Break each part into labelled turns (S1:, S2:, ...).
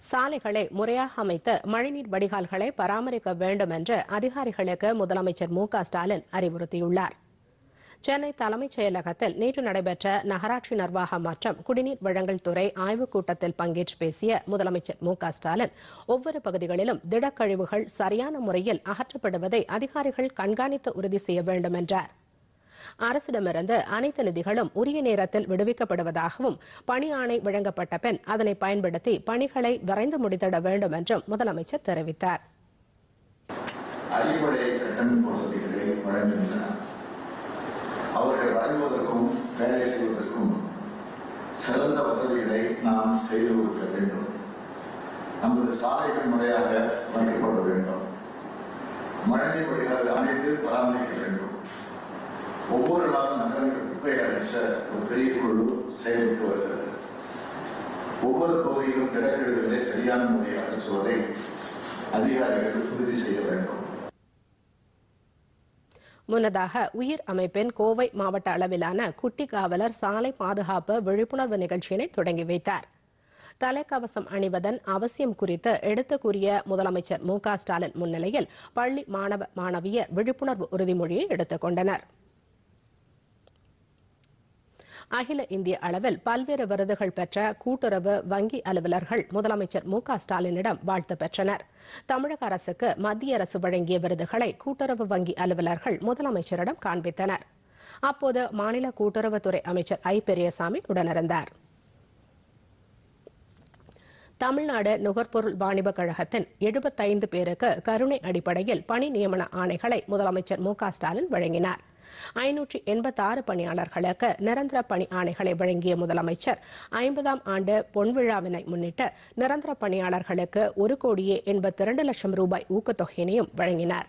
S1: சாலைகளை முறையாக அமைத்து மழைநீர் வடிகால்களை பராமரிக்க வேண்டும் என்று அதிகாரிகளுக்கு முதலமைச்சர் மு க ஸ்டாலின் அறிவுறுத்தியுள்ளார் சென்னை தலைமைச் செயலகத்தில் நேற்று நடைபெற்ற நகராட்சி நிர்வாகம் மற்றும் குடிநீர் வழங்கல் துறை ஆய்வுக் கூட்டத்தில் பங்கேற்று பேசிய முதலமைச்சர் மு க ஸ்டாலின் ஒவ்வொரு பகுதிகளிலும் திடக்கழிவுகள் சரியான முறையில் அகற்றப்படுவதை அதிகாரிகள் கண்காணித்து உறுதி செய்ய வேண்டும் என்றார் அரசிடமிருந்து அனைத்து நிதிகளும் உரிய நேரத்தில் விடுவிக்கப்படுவதாகவும் பணி ஆணை வழங்கப்பட்ட பின் அதனை பயன்படுத்தி பணிகளை விரைந்து முடித்திட வேண்டும் என்றும் முதலமைச்சர் தெரிவித்தார்
S2: அடிப்படை கட்டமைப்பு வசதிகளை வழங்குகின்றன அவர்கள் வழங்குவதற்கும் வேலை செய்வதற்கும் சிறந்த வசதிகளை நாம் செய்து கொடுக்க வேண்டும் நமது சாலைகள் முறையாக அமைக்கப்பட வேண்டும் மழைநீர் வடிகால் அமைத்து பராமரிக்க வேண்டும் ஒவ்வொரு நாளும் நகரங்கள் குப்பை அகற்ற ஒரு பெரிய குழு செயல்பட்டு வருகிறது ஒவ்வொரு பகுதியிலும் கிடக்கழிவுகளை சரியான முறையில் அகற்றுவதை அதிகாரிகள் உறுதி செய்ய வேண்டும்
S1: முன்னதாக உயிர் அமைப்பின் கோவை மாவட்ட அளவிலான குட்டி காவலர் சாலை பாதுகாப்பு விழிப்புணர்வு நிகழ்ச்சியினை தொடங்கி வைத்தார் தலைக்கவசம் அணிவதன் அவசியம் குறித்து எடுத்து கூறிய முதலமைச்சர் மு க ஸ்டாலின் முன்னிலையில் பள்ளி மாணவ மாணவியர் விழிப்புணர்வு உறுதிமொழியை எடுத்துக் கொண்டனர் அகில இந்திய அளவில் பல்வேறு விருதுகள் பெற்ற கூட்டுறவு வங்கி அலுவலர்கள் முதலமைச்சர் மு க ஸ்டாலினிடம் வாழ்த்து பெற்றனர் தமிழக அரசுக்கு மத்திய அரசு வழங்கிய விருதுகளை கூட்டுறவு வங்கி அலுவலர்கள் முதலமைச்சரிடம் காண்பித்தனர் அப்போது மாநில கூட்டுறவுத்துறை அமைச்சர் ஐ பெரியசாமி உடனிருந்தார் தமிழ்நாடு நுகர்பொருள் வாணிப கழகத்தின் எழுபத்தைந்து பேருக்கு கருணை அடிப்படையில் பணி நியமன ஆணைகளை முதலமைச்சர் மு க ஸ்டாலின் வழங்கினார் ஐநூற்றி எண்பத்தாறு பணியாளர்களுக்கு நிரந்தர பணி ஆணைகளை வழங்கிய முதலமைச்சர் ஐம்பதாம் ஆண்டு பொன்விழாவினை முன்னிட்டு நிரந்தர பணியாளர்களுக்கு ஒரு கோடியே எண்பத்தி இரண்டு லட்சம் ரூபாய் ஊக்கத்தொகையினையும் வழங்கினார்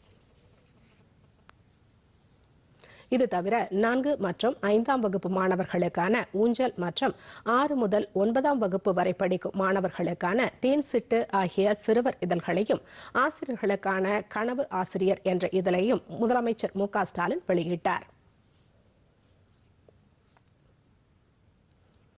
S1: இது தவிர நான்கு மற்றும் ஐந்தாம் வகுப்பு மாணவர்களுக்கான ஊஞ்சல் மற்றும் ஆறு முதல் ஒன்பதாம் வகுப்பு வரை படிக்கும் மாணவர்களுக்கான தேன் சிட்டு ஆகிய சிறுவர் இதழ்களையும் ஆசிரியர்களுக்கான கனவு ஆசிரியர் என்ற இதழையும் முதலமைச்சர் மு க ஸ்டாலின் வெளியிட்டார்